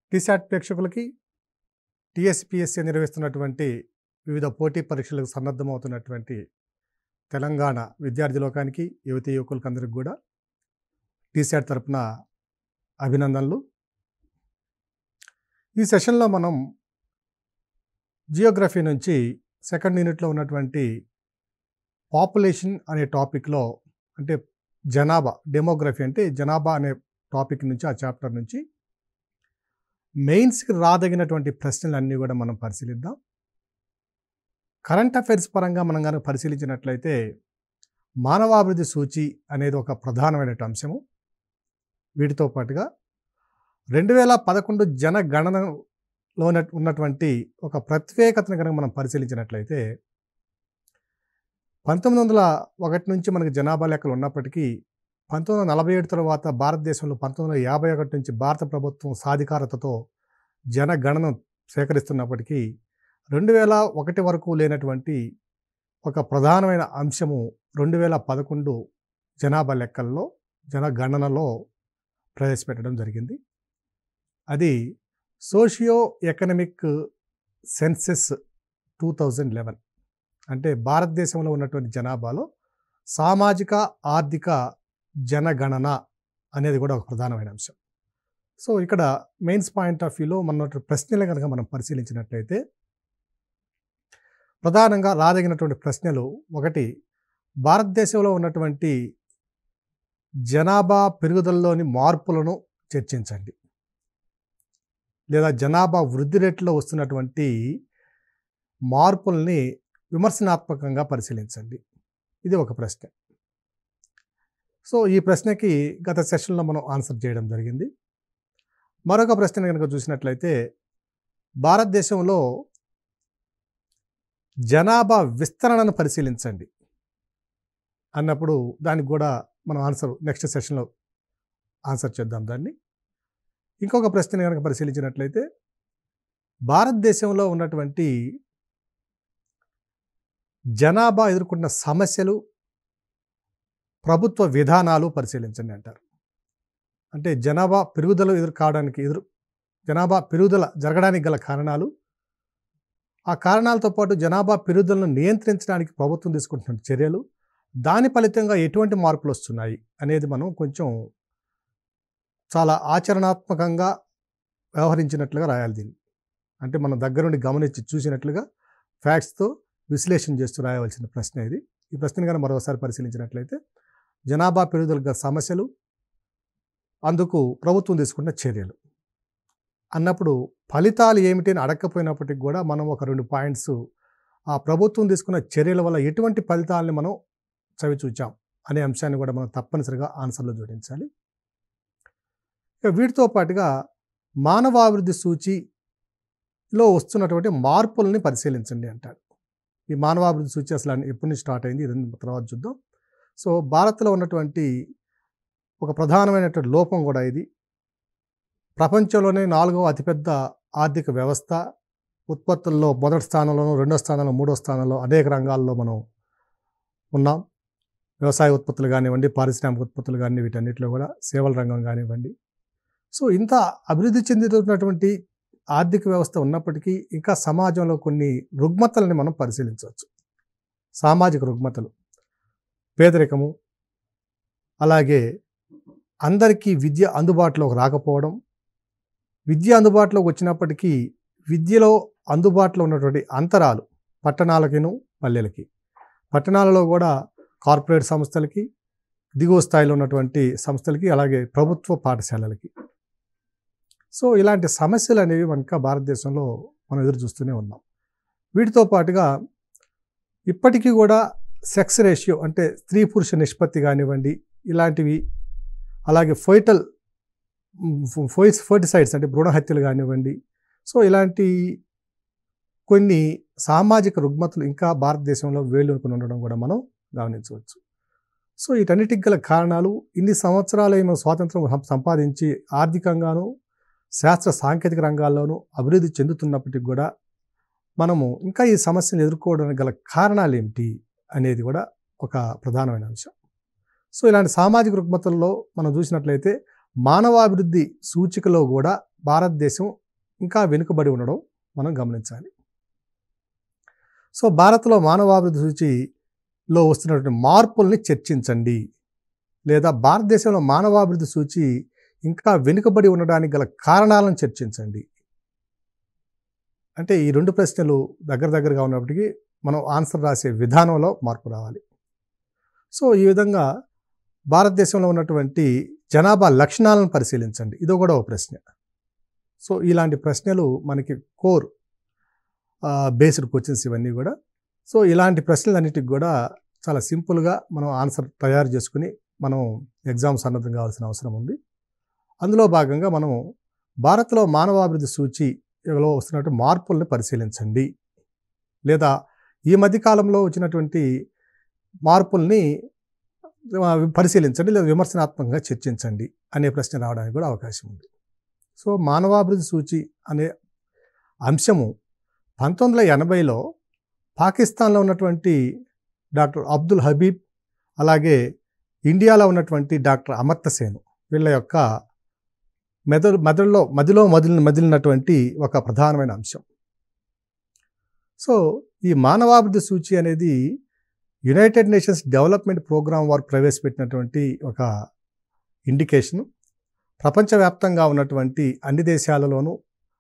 టీశాట్ ప్రేక్షకులకి టీఎస్పిఎస్సి నిర్వహిస్తున్నటువంటి వివిధ పోటీ పరీక్షలకు సన్నద్ధమవుతున్నటువంటి తెలంగాణ విద్యార్థి లోకానికి యువతీ యువకులకి అందరికి కూడా టీశాట్ తరపున అభినందనలు ఈ సెషన్లో మనం జియోగ్రఫీ నుంచి సెకండ్ యూనిట్లో ఉన్నటువంటి పాపులేషన్ అనే టాపిక్లో అంటే జనాభా డెమోగ్రఫీ అంటే జనాభా అనే టాపిక్ నుంచి ఆ చాప్టర్ నుంచి మెయిన్స్కి రాదగినటువంటి ప్రశ్నలన్నీ కూడా మనం పరిశీలిద్దాం కరెంట్ అఫైర్స్ పరంగా మనం కనుక పరిశీలించినట్లయితే మానవాభివృద్ధి సూచి అనేది ఒక ప్రధానమైన అంశము వీటితో పాటుగా రెండు వేల పదకొండు జనగణనలో ఉన్న- ఉన్నటువంటి ఒక ప్రత్యేకతను కనుక మనం పరిశీలించినట్లయితే పంతొమ్మిది వందల ఒకటి నుంచి మనకి జనాభా లెక్కలు ఉన్నప్పటికీ పంతొమ్మిది వందల నలభై ఏడు తర్వాత భారతదేశంలో పంతొమ్మిది వందల యాభై ఒకటి నుంచి భారత ప్రభుత్వం సాధికారతతో జనగణన సేకరిస్తున్నప్పటికీ రెండు వేల ఒకటి వరకు లేనటువంటి ఒక ప్రధానమైన అంశము రెండు వేల పదకొండు జనాభా లెక్కల్లో జనగణనలో ప్రవేశపెట్టడం జరిగింది అది socio economic census two thousand eleven అంటే భారతదేశంలో ఉన్నటువంటి జనాభాలో సామాజిక ఆర్థిక జనగణన అనేది కూడా ఒక ప్రధానమైన అంశం సో ఇక్కడ మెయిన్స్ పాయింట్ ఆఫ్ వ్యూలో మన ప్రశ్నలు కనుక మనం పరిశీలించినట్లయితే ప్రధానంగా రాదగినటువంటి ప్రశ్నలు ఒకటి భారతదేశంలో ఉన్నటువంటి జనాభా పెరుగుదలలోని మార్పులను చర్చించండి లేదా జనాభా వృద్ధి రేట్లో వస్తున్నటువంటి మార్పుల్ని విమర్శనాత్మకంగా పరిశీలించండి ఇది ఒక ప్రశ్న సో ఈ ప్రశ్నకి గత సెషన్లో మనం ఆన్సర్ చేయడం జరిగింది మరొక ప్రశ్న కనుక చూసినట్లయితే భారతదేశంలో జనాభా విస్తరణను పరిశీలించండి అన్నప్పుడు దానికి కూడా మనం ఆన్సర్ నెక్స్ట్ సెషన్లో ఆన్సర్ చేద్దాం దాన్ని ఇంకొక ప్రశ్న కనుక పరిశీలించినట్లయితే భారతదేశంలో ఉన్నటువంటి జనాభా ఎదుర్కొన్న సమస్యలు ప్రభుత్వ విధానాలు పరిశీలించండి అంటారు అంటే జనాభా పెరుగుదల ఎదురు కావడానికి ఎదురు జనాభా పెరుగుదల జరగడానికి గల కారణాలు ఆ కారణాలతో పాటు జనాభా పెరుగుదలను నియంత్రించడానికి ప్రభుత్వం తీసుకుంటున్న చర్యలు దాని ఫలితంగా ఎటువంటి మార్పులు వస్తున్నాయి అనేది మనం కొంచెం చాలా ఆచరణాత్మకంగా వ్యవహరించినట్లుగా రాయాలి దీన్ని అంటే మనం దగ్గరుండి గమనించి చూసినట్లుగా ఫ్యాక్ట్స్తో విశ్లేషణ చేస్తూ రాయవలసిన ప్రశ్న ఇది ఈ ప్రశ్నను కనుక మరోసారి పరిశీలించినట్లయితే జనాభా పెరుగుదల గల సమస్యలు అందుకు ప్రభుత్వం తీసుకున్న చర్యలు అన్నప్పుడు ఫలితాలు ఏమిటి అని అడగకపోయినప్పటికీ కూడా మనం ఒక రెండు పాయింట్స్ ఆ ప్రభుత్వం తీసుకున్న చర్యల వల్ల ఎటువంటి ఫలితాలని మనం చవి చూచాం అనే అంశాన్ని కూడా మనం తప్పనిసరిగా ఆన్సర్లో జోడించాలి ఇక వీటితో పాటుగా మానవాభివృద్ధి సూచిలో వస్తున్నటువంటి మార్పుల్ని పరిశీలించండి అంటాడు ఈ మానవాభివృద్ధి సూచి అసలు అన్ని- ఎప్పటి నుంచి స్టార్ట్ అయింది ఇది తర్వాత చూద్దాం సో భారత్లో ఉన్నటువంటి ఒక ప్రధానమైనటువంటి లోపం కూడా ఇది ప్రపంచంలోనే నాలుగవ అతిపెద్ద ఆర్థిక వ్యవస్థ ఉత్పత్తుల్లో మొదటి స్థానంలోనూ రెండో స్థానంలో మూడో స్థానంలో అనేక రంగాల్లో మనం ఉన్నాం వ్యవసాయ ఉత్పత్తులు కానివ్వండి పారిశ్రామిక ఉత్పత్తులు కానీ వీటన్నిటిలో కూడా సేవల రంగం కానివ్వండి సో ఇంత అభివృద్ధి చెందుతున్నటువంటి ఆర్థిక వ్యవస్థ ఉన్నప్పటికీ ఇంకా సమాజంలో కొన్ని రుగ్మతల్ని మనం పరిశీలించవచ్చు సామాజిక రుగ్మతలు పేదరికము అలాగే అందరికీ విద్య అందుబాటులోకి రాకపోవడం విద్య అందుబాటులోకి వచ్చినప్పటికీ విద్యలో అందుబాటులో ఉన్నటువంటి అంతరాలు పట్టణాలకిను పల్లెలకి పట్టణాలలో కూడా కార్పొరేట్ సంస్థలకి దిగువ స్థాయిలో ఉన్నటువంటి సంస్థలకి అలాగే ప్రభుత్వ పాఠశాలలకి సో ఇలాంటి సమస్యలు అనేవి మనక భారతదేశంలో మనం ఎదురు చూస్తూనే ఉన్నాం వీటితో పాటుగా ఇప్పటికీ కూడా సెక్స్ రేషియో అంటే స్త్రీ పురుష నిష్పత్తి కానివ్వండి ఇలాంటివి అలాగే ఫోయిటల్ ఫోయిస్ ఫర్టిసైడ్స్ అంటే భ్రూణ హత్యలు కానివ్వండి సో ఇలాంటి కొన్ని సామాజిక రుగ్మతలు ఇంకా భారతదేశంలో వేళ్ళూనుకుని ఉండడం కూడా మనం గమనించవచ్చు సో వీటన్నిటికి గల కారణాలు ఇన్ని సంవత్సరాలు మనం స్వాతంత్రం సం- సంపాదించి ఆర్థికంగాను శాస్త్ర సాంకేతిక రంగాల్లోనూ అభివృద్ధి చెందుతున్నప్పటికి కూడా మనము ఇంకా ఈ సమస్యను ఎదుర్కోవడానికి గల కారణాలు ఏమిటి అనేది కూడా ఒక ప్రధానమైన అంశం సో ఇలాంటి సామాజిక రుగ్మతల్లో మనం చూసినట్లయితే మానవాభివృద్ధి సూచికలో కూడా భారతదేశం ఇంకా వెనుకబడి ఉండడం మనం గమనించాలి సో భారత్లో మానవాభివృద్ధి సూచిలో వస్తున్నటువంటి మార్పుల్ని చర్చించండి లేదా భారతదేశంలో మానవాభివృద్ధి సూచి ఇంకా వెనుకబడి ఉండడానికి గల కారణాలను చర్చించండి అంటే ఈ రెండు ప్రశ్నలు దగ్గర దగ్గరగా ఉన్నప్పటికీ మనం ఆన్సర్ రాసే విధానంలో మార్పు రావాలి సో ఈ విధంగా భారతదేశంలో ఉన్నటువంటి జనాభా లక్షణాలను పరిశీలించండి ఇది కూడా ఒక ప్రశ్న సో ఇలాంటి ప్రశ్నలు మనకి కోర్ బేస్డ్ క్వశ్చన్స్ ఇవన్నీ కూడా సో ఇలాంటి ప్రశ్నలన్నిటికి కూడా చాలా సింపుల్గా మనం ఆన్సర్ తయారు చేసుకుని మనం ఎగ్జామ్స్ అన్నది కావాల్సిన అవసరం ఉంది అందులో భాగంగా మనం భారత్లో మానవాభివృద్ధి సూచిలో వస్తున్నటువంటి మార్పుల్ని పరిశీలించండి లేదా ఈ మధ్యకాలంలో వచ్చినటువంటి మార్పుల్ని ఆ, పరిశీలించండి లేదా విమర్శనాత్మకంగా చర్చించండి అనే ప్రశ్న రావడానికి కూడా అవకాశం ఉంది సో మానవాభివృద్ధి సూచి అనే అంశము పంతొమ్మిది వందల ఎనభైలో పాకిస్తాన్లో ఉన్నటువంటి డాక్టర్ అబ్దుల్ హబీబ్ అలాగే ఇండియాలో ఉన్నటువంటి డాక్టర్ అమర్త సేన్ వీళ్ళ యొక్క మెదడు మెదడులో మదిలో మదిలి మదిలినటువంటి ఒక ప్రధానమైన అంశం సో ఈ మానవాభివృద్ధి సూచి అనేది యునైటెడ్ నేషన్స్ డెవలప్మెంట్ ప్రోగ్రాం వారు ప్రవేశపెట్టినటువంటి ఒక ఇండికేషన్ ప్రపంచవ్యాప్తంగా ఉన్నటువంటి అన్ని దేశాలలోనూ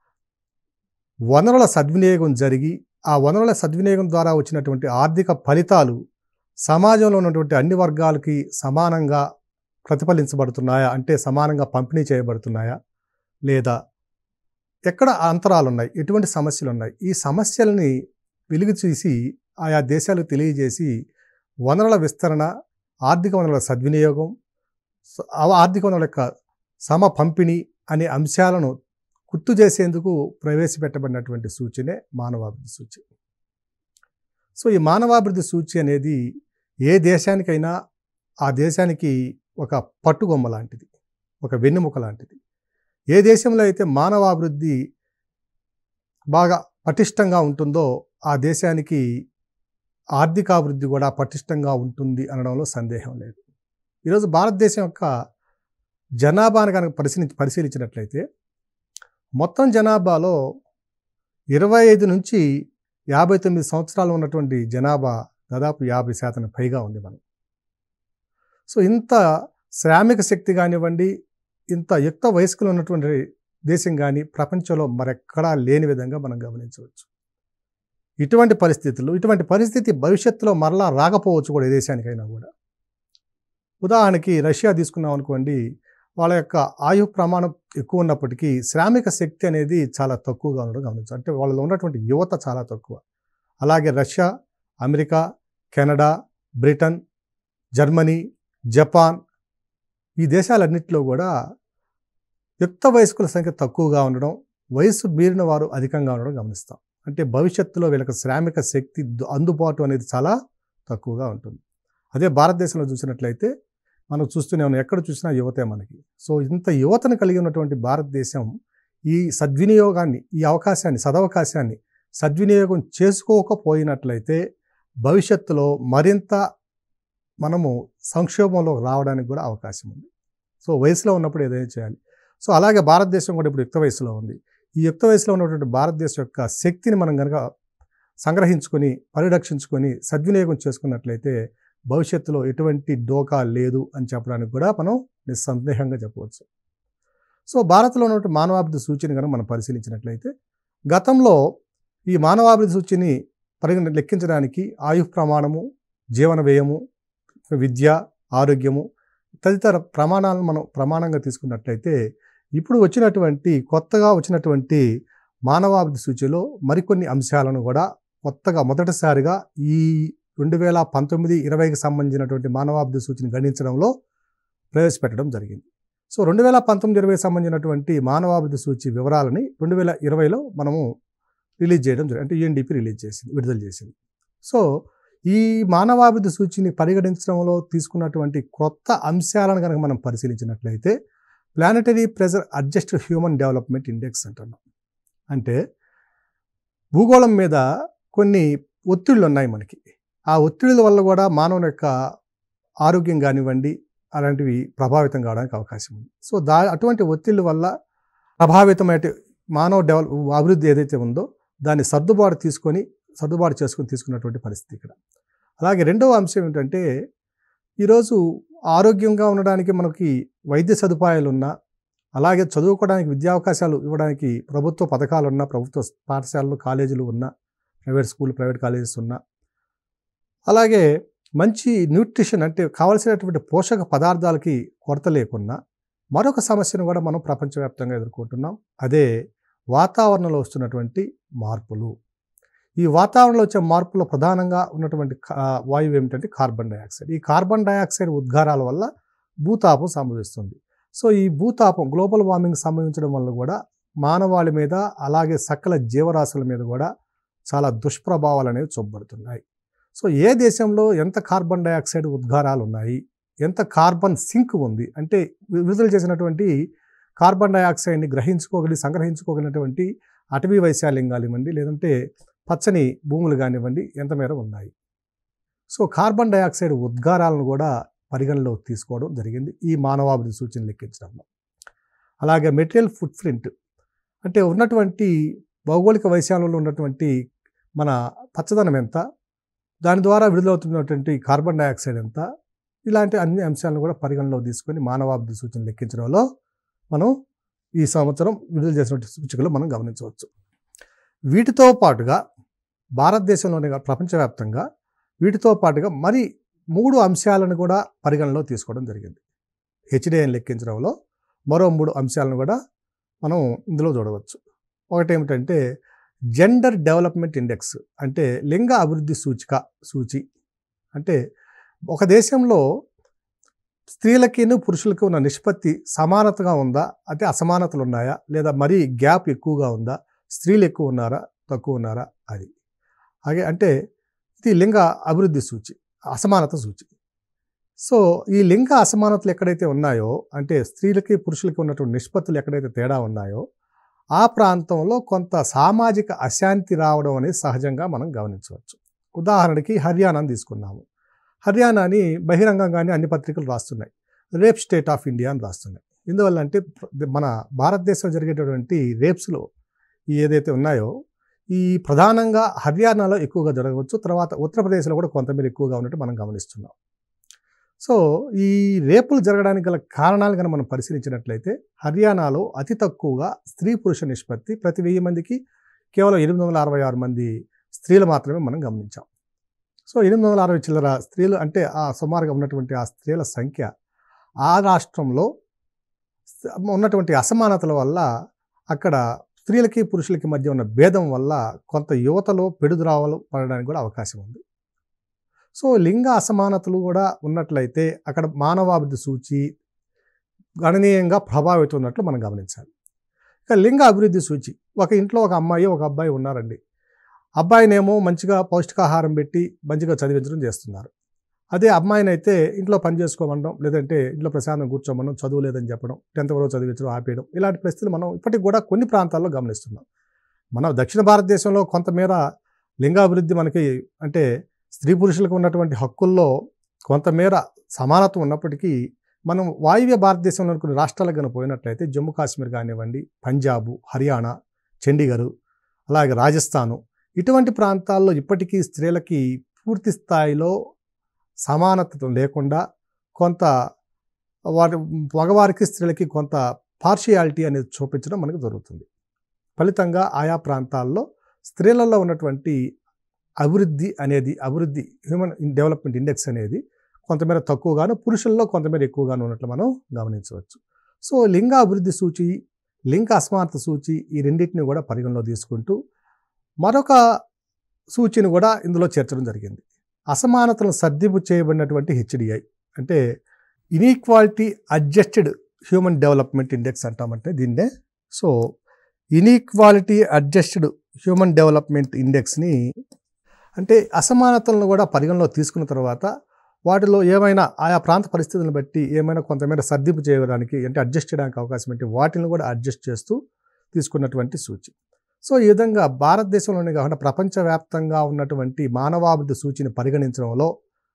వనరుల సద్వినియోగం జరిగి ఆ వనరుల సద్వినియోగం ద్వారా వచ్చినటువంటి ఆర్థిక ఫలితాలు సమాజంలో ఉన్నటువంటి అన్ని వర్గాలకి సమానంగా ప్రతిఫలించబడుతున్నాయా అంటే సమానంగా పంపిణీ చేయబడుతున్నాయా లేదా ఎక్కడ అంతరాలు ఉన్నాయి ఎటువంటి సమస్యలు ఉన్నాయి ఈ సమస్యలని వెలుగు చూసి ఆయా దేశాలకు తెలియజేసి వనరుల విస్తరణ ఆర్థిక వనరుల సద్వినియోగం స- ఆ ఆర్థిక వనరుల యొక్క సమ పంపిణీ అనే అంశాలను గుర్తు చేసేందుకు ప్రవేశపెట్టబడినటువంటి సూచనే మానవాభివృద్ధి సూచి సో ఈ మానవాభివృద్ధి సూచి అనేది ఏ దేశానికైనా ఆ దేశానికి ఒక పట్టుగొమ్మ లాంటిది ఒక వెన్నెముక లాంటిది ఏ దేశంలో అయితే మానవాభివృద్ధి బాగా పటిష్టంగా ఉంటుందో ఆ దేశానికి ఆర్థికాభివృద్ధి కూడా పటిష్టంగా ఉంటుంది అనడంలో సందేహం లేదు ఈరోజు భారతదేశం యొక్క జనాభాను కనుక పరిశీలి పరిశీలించినట్లయితే మొత్తం జనాభాలో ఇరవై ఐదు నుంచి యాభై తొమ్మిది సంవత్సరాలు ఉన్నటువంటి జనాభా దాదాపు యాభై శాతం పైగా ఉంది మనం సో ఇంత శ్రామిక శక్తి కానివ్వండి ఇంత యుక్త వయస్కులు ఉన్నటువంటి దేశం కానీ ప్రపంచంలో మరెక్కడా లేని విధంగా మనం గమనించవచ్చు ఇటువంటి పరిస్థితులు ఇటువంటి పరిస్థితి భవిష్యత్తులో మరలా రాకపోవచ్చు కూడా ఏ దేశానికైనా కూడా ఉదాహరణకి రష్యా తీసుకున్నాం అనుకోండి వాళ్ళ యొక్క ఆయు ప్రమాణం ఎక్కువ ఉన్నప్పటికీ శ్రామిక శక్తి అనేది చాలా తక్కువగా ఉండడం గమనించాలి అంటే వాళ్ళలో ఉన్నటువంటి యువత చాలా తక్కువ అలాగే Russia America Canada Britain Germany Japan ఈ దేశాలన్నింటిలో కూడా యుక్త వయస్కుల సంఖ్య తక్కువగా ఉండడం వయసు మీరిన వారు అధికంగా ఉండడం గమనిస్తాం అంటే భవిష్యత్తులో వీళ్ళకి శ్రామిక శక్తి దు- అందుబాటు అనేది చాలా తక్కువగా ఉంటుంది అదే భారతదేశంలో చూసినట్లయితే మనం చూస్తూనే ఉన్నాం ఎక్కడ చూసినా యువతే మనకి సో ఇంత యువతను కలిగి ఉన్నటువంటి భారతదేశం ఈ సద్వినియోగాన్ని ఈ అవకాశాన్ని సదవకాశాన్ని సద్వినియోగం చేసుకోకపోయినట్లయితే భవిష్యత్తులో మరింత మనము సంక్షోభంలో రావడానికి కూడా అవకాశం ఉంది సో వయసులో ఉన్నప్పుడు ఏదైనా చేయాలి సో అలాగే భారతదేశం కూడా ఇప్పుడు యుక్త వయసులో ఉంది ఈ యుక్త వయసులో ఉన్నటువంటి భారతదేశం యొక్క శక్తిని మనం కనుక సంగ్రహించుకొని పరిరక్షించుకొని సద్వినియోగం చేసుకున్నట్లయితే భవిష్యత్తులో ఎటువంటి డోకా లేదు అని చెప్పడానికి కూడా మనం నిస్సందేహంగా చెప్పవచ్చు సో భారత్లో ఉన్నటువంటి మానవాభివృద్ధి సూచిని కనుక మనం పరిశీలించినట్లయితే గతంలో ఈ మానవాభివృద్ధి సూచిని పరిగణ లెక్కించడానికి ఆయు ప్రమాణము జీవన వ్యయము విద్య ఆరోగ్యము తదితర ప్రమాణాలను మనం ప్రమాణంగా తీసుకున్నట్లయితే ఇప్పుడు వచ్చినటువంటి కొత్తగా వచ్చినటువంటి మానవాభివృద్ధి సూచిలో మరికొన్ని అంశాలను కూడా కొత్తగా మొదటిసారిగా ఈ రెండు వేల పంతొమ్మిది ఇరవైకి సంబంధించినటువంటి మానవాభివృద్ధి సూచిని గణించడంలో ప్రవేశపెట్టడం జరిగింది సో రెండు వేల పంతొమ్మిది ఇరవై సంబంధించినటువంటి మానవాభివృద్ధి సూచి వివరాలని రెండు వేల ఇరవైలో మనము రిలీజ్ చేయడం జరిగింది అంటే యూఎన్డిపి రిలీజ్ చేసింది విడుదల చేసింది సో ఈ మానవాభివృద్ధి సూచిని పరిగణించడంలో తీసుకున్నటువంటి కొత్త అంశాలను కనుక మనం పరిశీలించినట్లయితే planetary pressure adjust human development index అంటున్నాం అంటే భూగోళం మీద కొన్ని ఒత్తిళ్ళు ఉన్నాయి మనకి ఆ ఒత్తిళ్ళ వల్ల కూడా మానవుని యొక్క ఆరోగ్యం కానివ్వండి అలాంటివి ప్రభావితం కావడానికి అవకాశం ఉంది సో దా అటువంటి ఒత్తిళ్ళ వల్ల ప్రభావితమైన మానవ డెవలప్ అభివృద్ధి ఏదైతే ఉందో దాన్ని సర్దుబాటు తీసుకొని సర్దుబాటు చేసుకొని తీసుకున్నటువంటి పరిస్థితి ఇక్కడ అలాగే రెండవ అంశం ఏంటంటే ఈరోజు ఆరోగ్యంగా ఉండడానికి మనకి వైద్య సదుపాయాలు ఉన్నా అలాగే చదువుకోవడానికి విద్యా అవకాశాలు ఇవ్వడానికి ప్రభుత్వ పథకాలు ఉన్నా ప్రభుత్వ పాఠశాలలు కాలేజీలు ఉన్నా ప్రైవేట్ స్కూల్ ప్రైవేట్ కాలేజెస్ ఉన్నా అలాగే మంచి న్యూట్రిషన్ అంటే కావలసినటువంటి పోషక పదార్థాలకి కొరత లేకున్నా మరొక సమస్యను కూడా మనం ప్రపంచవ్యాప్తంగా ఎదుర్కొంటున్నాం అదే వాతావరణంలో వస్తున్నటువంటి మార్పులు ఈ వాతావరణంలో వచ్చే మార్పులో ప్రధానంగా ఉన్నటువంటి కా- వాయువు ఏమిటంటే కార్బన్ డయాక్సైడ్ ఈ కార్బన్ డయాక్సైడ్ ఉద్గారాల వల్ల భూతాపం సంభవిస్తుంది సో ఈ భూతాపం గ్లోబల్ వార్మింగ్ సంభవించడం వల్ల కూడా మానవాళి మీద అలాగే సకల జీవరాశుల మీద కూడా చాలా దుష్ప్రభావాలు అనేవి చూపబడుతున్నాయి సో ఏ దేశంలో ఎంత కార్బన్ డయాక్సైడ్ ఉద్గారాలు ఉన్నాయి ఎంత కార్బన్ సింక్ ఉంది అంటే వి- విడుదల చేసినటువంటి కార్బన్ డయాక్సైడ్ని గ్రహించుకోగలి సంగ్రహించుకోగలిగినటువంటి అటవీ వైశాల్యంగాలు ఇవ్వండి లేదంటే పచ్చని భూములు కానివ్వండి ఎంత మేర ఉన్నాయి సో కార్బన్ డయాక్సైడ్ ఉద్గారాలను కూడా పరిగణలోకి తీసుకోవడం జరిగింది ఈ మానవాభివృద్ధి సూచన లెక్కించడంలో అలాగే మెటీరియల్ ఫుట్ ప్రింట్ అంటే ఉన్నటువంటి భౌగోళిక వైశాల్యంలో ఉన్నటువంటి మన పచ్చదనం ఎంత దాని ద్వారా విడుదలవుతున్నటువంటి కార్బన్ డయాక్సైడ్ ఎంత ఇలాంటి అన్ని అంశాలను కూడా పరిగణలోకి తీసుకొని మానవాభివృద్ధి సూచన లెక్కించడంలో మనం ఈ సంవత్సరం విడుదల చేసినటువంటి సూచికలు మనం గమనించవచ్చు వీటితో పాటుగా భారతదేశంలోనే కాదు ప్రపంచవ్యాప్తంగా వీటితో పాటుగా మరి మూడు అంశాలను కూడా పరిగణలో తీసుకోవడం జరిగింది హెచ్డిఐని లెక్కించడంలో మరో మూడు అంశాలను కూడా మనం ఇందులో చూడవచ్చు ఒకటి ఏమిటంటే జెండర్ డెవలప్మెంట్ ఇండెక్స్ అంటే లింగ అభివృద్ధి సూచిక సూచి అంటే ఒక దేశంలో స్త్రీలకిను పురుషులకు ఉన్న నిష్పత్తి సమానతగా ఉందా అంటే అసమానతలు ఉన్నాయా లేదా మరీ గ్యాప్ ఎక్కువగా ఉందా స్త్రీలు ఎక్కువ ఉన్నారా తక్కువ ఉన్నారా అది అలాగే అంటే ఇది లింగ అభివృద్ధి సూచి అసమానత సూచి సో ఈ లింగ అసమానతలు ఎక్కడైతే ఉన్నాయో అంటే స్త్రీలకి పురుషులకి ఉన్నటువంటి నిష్పత్తులు ఎక్కడైతే తేడా ఉన్నాయో ఆ ప్రాంతంలో కొంత సామాజిక అశాంతి రావడం అనేది సహజంగా మనం గమనించవచ్చు ఉదాహరణకి హర్యానాని తీసుకున్నాము హర్యానాని బహిరంగంగానే అన్ని పత్రికలు రాస్తున్నాయి రేప్ స్టేట్ ఆఫ్ ఇండియా అని రాస్తున్నాయి ఎందువల్ల అంటే మన భారతదేశంలో జరిగేటటువంటి రేప్స్లో ఏదైతే ఉన్నాయో ఈ ప్రధానంగా హర్యానాలో ఎక్కువగా జరగవచ్చు తర్వాత ఉత్తరప్రదేశ్లో కూడా కొంతమేర ఎక్కువగా ఉన్నట్టు మనం గమనిస్తున్నాం సో ఈ రేపులు జరగడానికి గల కారణాలు కనుక మనం పరిశీలించినట్లయితే హర్యానాలో అతి తక్కువగా స్త్రీ పురుష నిష్పత్తి ప్రతి వెయ్యి మందికి కేవలం ఎనిమిది వందల అరవై ఆరు మంది స్త్రీలు మాత్రమే మనం గమనించాం సో ఎనిమిది వందల అరవై చిల్లర స్త్రీలు అంటే ఆ సుమారుగా ఉన్నటువంటి ఆ స్త్రీల సంఖ్య ఆ రాష్ట్రంలో ఉన్నటువంటి అసమానతల వల్ల అక్కడ స్త్రీలకి పురుషులకి మధ్య ఉన్న భేదం వల్ల కొంత యువతలో పెడుదురావలు పడడానికి కూడా అవకాశం ఉంది సో లింగ అసమానతలు కూడా ఉన్నట్లయితే అక్కడ మానవాభివృద్ధి సూచి గణనీయంగా ప్రభావితం ఉన్నట్లు మనం గమనించాలి ఇక లింగ అభివృద్ధి సూచి ఒక ఇంట్లో ఒక అమ్మాయి ఒక అబ్బాయి ఉన్నారండి అబ్బాయినేమో మంచిగా పౌష్టికాహారం పెట్టి మంచిగా చదివించడం చేస్తున్నారు అదే అమ్మాయిని అయితే ఇంట్లో పని చేసుకోమనడం లేదంటే ఇంట్లో ప్రశాంతంగా కూర్చోమనడం చదువు లేదని చెప్పడం టెన్త్ వరకు చదివించడం ఆపేయడం ఇలాంటి పరిస్థితులు మనం ఇప్పటికి కూడా కొన్ని ప్రాంతాల్లో గమనిస్తున్నాం మన దక్షిణ భారతదేశంలో కొంతమేర లింగాభివృద్ధి మనకి అంటే స్త్రీ పురుషులకు ఉన్నటువంటి హక్కుల్లో కొంతమేర సమానత్వం ఉన్నప్పటికీ మనం వాయువ్య భారతదేశంలో కొన్ని రాష్ట్రాలకు కనుక పోయినట్లయితే జమ్మూ కాశ్మీర్ కానివ్వండి పంజాబు హర్యానా చండీగఢ్ అలాగే రాజస్థాను ఇటువంటి ప్రాంతాల్లో ఇప్పటికీ స్త్రీలకి పూర్తి స్థాయిలో సమానత లేకుండా కొంత వారి మగవారికి స్త్రీలకి కొంత పార్షియాలిటీ అనేది చూపించడం మనకు జరుగుతుంది ఫలితంగా ఆయా ప్రాంతాల్లో స్త్రీలలో ఉన్నటువంటి అభివృద్ధి అనేది అభివృద్ధి హ్యూమన్ డెవలప్మెంట్ ఇండెక్స్ అనేది కొంతమేర తక్కువగాను పురుషుల్లో కొంతమేర ఎక్కువగాను ఉన్నట్లు మనం గమనించవచ్చు సో లింగ అభివృద్ధి సూచి లింగ అసమానత సూచి ఈ రెండింటిని కూడా పరిగణలో తీసుకుంటూ మరొక సూచిని కూడా ఇందులో చేర్చడం జరిగింది అసమానతలను సర్దింపు చేయబడినటువంటి హెచ్డిఐ అంటే inequality adjusted human development index అంటామంటే దీన్నే so inequality adjusted human development ఇండెక్స్ని అంటే అసమానతలను కూడా పరిగణలో తీసుకున్న తర్వాత వాటిలో ఏమైనా ఆయా ప్రాంత పరిస్థితులను బట్టి ఏమైనా కొంతమేర సర్దింపు చేయడానికి అంటే అడ్జస్ట్ చేయడానికి అవకాశం అంటే వాటిని కూడా అడ్జస్ట్ చేస్తూ తీసుకున్నటువంటి సూచి సో ఈ విధంగా భారతదేశంలోనే కాకుండా ప్రపంచవ్యాప్తంగా ఉన్నటువంటి మానవాభివృద్ధి సూచిని పరిగణించడంలో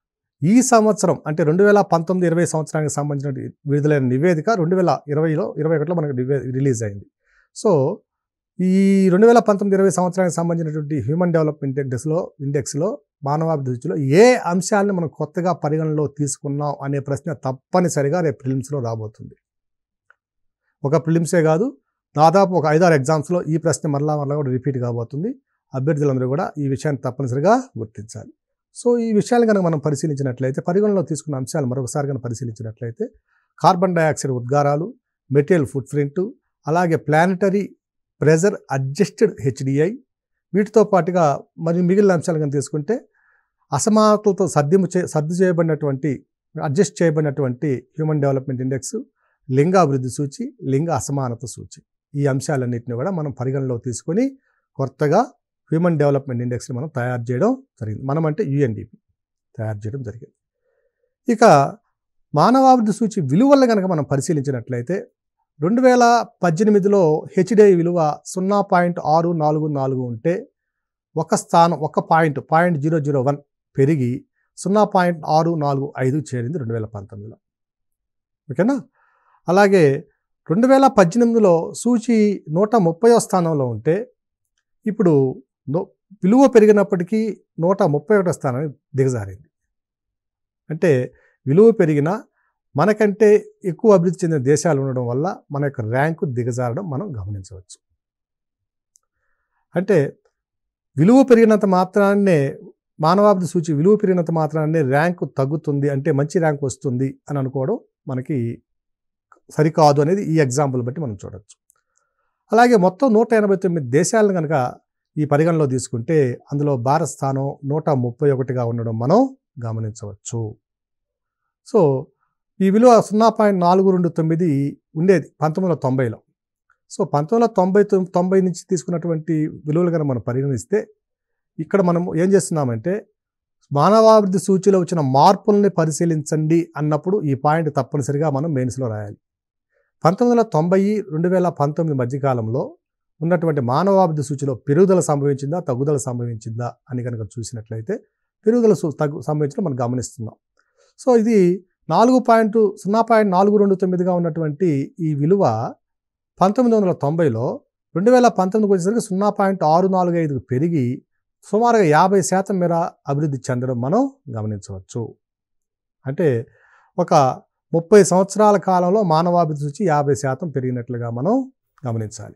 ఈ సంవత్సరం అంటే రెండు వేల పంతొమ్మిది ఇరవై సంవత్సరానికి సంబంధించిన విడుదలైన నివేదిక రెండు వేల ఇరవైలో ఇరవై ఒకటిలో మనకు నివే రిలీజ్ అయింది సో ఈ రెండు వేల పంతొమ్మిది ఇరవై సంవత్సరానికి సంబంధించినటువంటి హ్యూమన్ డెవలప్మెంట్ ఇండెక్స్లో ఇండెక్స్లో మానవాభివృద్ధిలో ఏ అంశాలను మనం కొత్తగా పరిగణనలో తీసుకున్నాం అనే ప్రశ్న తప్పనిసరిగా రేపు ప్రిలిమ్స్లో రాబోతుంది ఒక ప్రిలిమ్సే కాదు దాదాపు ఒక ఐదారు ఎగ్జామ్స్లో ఈ ప్రశ్న మరలా మరలా కూడా రిపీట్ కాబోతుంది అభ్యర్థులందరూ కూడా ఈ విషయాన్ని తప్పనిసరిగా గుర్తించాలి సో ఈ విషయాలు కనుక మనం పరిశీలించినట్లయితే పరిగణనలో తీసుకున్న అంశాలు మరొకసారి కనుక పరిశీలించినట్లయితే కార్బన్ డైఆక్సైడ్ ఉద్గారాలు మెటీరియల్ ఫుట్ ప్రింట్ అలాగే ప్లానటరీ ప్రెజర్ అడ్జస్టెడ్ హెచ్డిఐ వీటితో పాటుగా మరి మిగిలిన అంశాలు కనుక తీసుకుంటే అసమానతలతో సర్దిము చే సర్దు చేయబడినటువంటి అడ్జస్ట్ చేయబడినటువంటి హ్యూమన్ డెవలప్మెంట్ ఇండెక్స్ లింగ అభివృద్ధి సూచి లింగ అసమానత సూచి ఈ అంశాలన్నింటినీ కూడా మనం పరిగణలో తీసుకొని కొత్తగా హ్యూమన్ డెవలప్మెంట్ ఇండెక్స్ని మనం తయారు చేయడం జరిగింది మనం అంటే యుఎన్డిపి తయారు చేయడం జరిగింది ఇక మానవాభివృద్ధి సూచి విలువలను కనుక మనం పరిశీలించినట్లయితే రెండు వేల పద్దెనిమిదిలో హెచ్డిఐ విలువ సున్నా పాయింట్ ఆరు నాలుగు నాలుగు ఉంటే ఒక స్థానం ఒక point point zero zero one పెరిగి సున్నా పాయింట్ ఆరు నాలుగు ఐదు చేరింది రెండు వేల పంతొమ్మిదిలో ఓకేనా అలాగే రెండు వేల పద్దెనిమిదిలో సూచి నూట ముప్పయో స్థానంలో ఉంటే ఇప్పుడు నో విలువ పెరిగినప్పటికీ నూట ముప్పై ఒకటో స్థానానికి దిగజారింది అంటే విలువ పెరిగిన మనకంటే ఎక్కువ అభివృద్ధి చెందిన దేశాలు ఉండడం వల్ల మన యొక్క ర్యాంకు దిగజారడం మనం గమనించవచ్చు అంటే విలువ పెరిగినంత మాత్రాన్నే మానవాభివృద్ధి సూచి విలువ పెరిగినంత మాత్రాన్నే ర్యాంకు తగ్గుతుంది అంటే మంచి ర్యాంక్ వస్తుంది అని అనుకోవడం మనకి సరికాదు అనేది ఈ ఎగ్జాంపుల్ బట్టి మనం చూడొచ్చు అలాగే మొత్తం నూట ఎనభై తొమ్మిది దేశాలను కనుక ఈ పరిగణలో తీసుకుంటే అందులో భారత స్థానం నూట ముప్పై ఒకటిగా ఉండడం మనం గమనించవచ్చు సో ఈ విలువ సున్నా పాయింట్ నాలుగు రెండు తొమ్మిది ఉండేది పంతొమ్మిది వందల తొంభైలో సో పంతొమ్మిది వందల తొంభై తొమ్- తొంభై నుంచి తీసుకున్నటువంటి విలువలు కనుక మనం పరిగణిస్తే ఇక్కడ మనం ఏం చేస్తున్నామంటే మానవాభివృద్ధి సూచిలో వచ్చిన మార్పుల్ని పరిశీలించండి అన్నప్పుడు ఈ పాయింట్ తప్పనిసరిగా మనం మెయిన్స్లో రాయాలి పంతొమ్మిది వందల తొంభై రెండు వేల పంతొమ్మిది మధ్యకాలంలో ఉన్నటువంటి మానవాభివృద్ధి సూచిలో పెరుగుదల సంభవించిందా తగ్గుదల సంభవించిందా అని కనుక చూసినట్లయితే పెరుగుదల సు- తగ్గు సంభవించడం మనం గమనిస్తున్నాం సో ఇది నాలుగు పాయింట్ సున్నా పాయింట్ నాలుగు రెండు తొమ్మిదిగా ఉన్నటువంటి ఈ విలువ పంతొమ్మిది వందల తొంభైలో రెండు వేల పంతొమ్మిదికి వచ్చేసరికి సున్నా పాయింట్ ఆరు నాలుగు ఐదుకు పెరిగి సుమారుగా యాభై శాతం మేర అభివృద్ధి చెందడం మనం గమనించవచ్చు అంటే ఒక ముప్పై సంవత్సరాల కాలంలో మానవాభివృద్ధి సూచి యాభై శాతం పెరిగినట్లుగా మనం గమనించాలి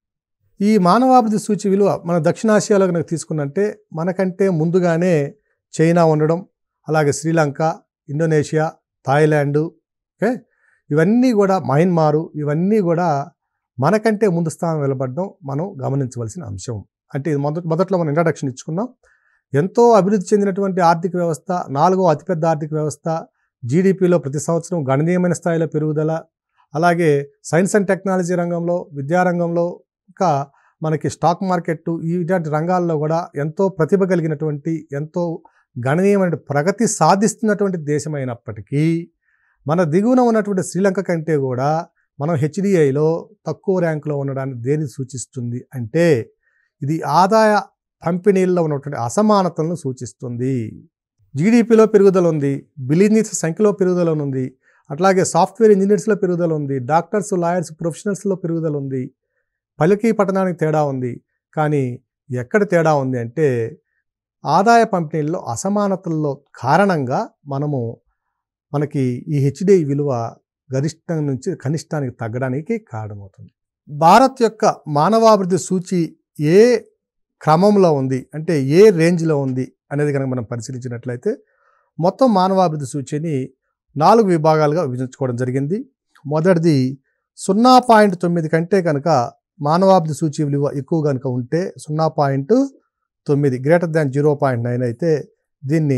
ఈ మానవాభివృద్ధి సూచి విలువ మన దక్షిణాసియాలో కనుక తీసుకున్నంటే మనకంటే ముందుగానే చైనా ఉండడం అలాగే శ్రీలంక ఇండోనేషియా థాయిలాండ్ ఓకే ఇవన్నీ కూడా మయన్మారు ఇవన్నీ కూడా మనకంటే ముందు స్థానం నిలబడడం మనం గమనించవలసిన అంశం అంటే ఇది మొదట మొదట్లో మనం ఇంట్రడక్షన్ ఇచ్చుకున్నాం ఎంతో అభివృద్ధి చెందినటువంటి ఆర్థిక వ్యవస్థ నాలుగో అతిపెద్ద ఆర్థిక వ్యవస్థ జీడిపిలో ప్రతి సంవత్సరం గణనీయమైన స్థాయిలో పెరుగుదల అలాగే సైన్స్ అండ్ టెక్నాలజీ రంగంలో విద్యారంగంలో ఇంకా మనకి స్టాక్ మార్కెట్ ఇలాంటి రంగాల్లో కూడా ఎంతో ప్రతిభ కలిగినటువంటి ఎంతో గణనీయమైన ప్రగతి సాధిస్తున్నటువంటి దేశమైనప్పటికీ మన దిగువన ఉన్నటువంటి శ్రీలంక కంటే కూడా మనం హెచ్డిఐలో తక్కువ ర్యాంకులో ఉండడాన్ని దేని సూచిస్తుంది అంటే ఇది ఆదాయ పంపిణీల్లో ఉన్నటువంటి అసమానతలను సూచిస్తుంది జీడిపిలో పెరుగుదల ఉంది బిలీనీస్ సంఖ్యలో పెరుగుదల ఉంది అట్లాగే సాఫ్ట్వేర్ ఇంజనీర్స్లో పెరుగుదల ఉంది డాక్టర్స్ లాయర్స్ ప్రొఫెషనల్స్లో పెరుగుదల ఉంది పలికి పట్టణానికి తేడా ఉంది కానీ ఎక్కడ తేడా ఉంది అంటే ఆదాయ పంపిణీల్లో అసమానతల్లో కారణంగా మనము మనకి ఈ హెచ్డిఐ విలువ గరిష్టం నుంచి కనిష్టానికి తగ్గడానికి కారణమవుతుంది భారత్ యొక్క మానవాభివృద్ధి సూచి ఏ క్రమంలో ఉంది అంటే ఏ రేంజ్లో ఉంది అనేది కనుక మనం పరిశీలించినట్లయితే మొత్తం మానవాభివృద్ధి సూచిని నాలుగు విభాగాలుగా విభజించుకోవడం జరిగింది మొదటిది సున్నా పాయింట్ తొమ్మిది కంటే కనుక మానవాభివృద్ధి సూచి విలువ ఎక్కువ కనుక ఉంటే సున్నా పాయింట్ తొమ్మిది greater than zero point nine అయితే దీన్ని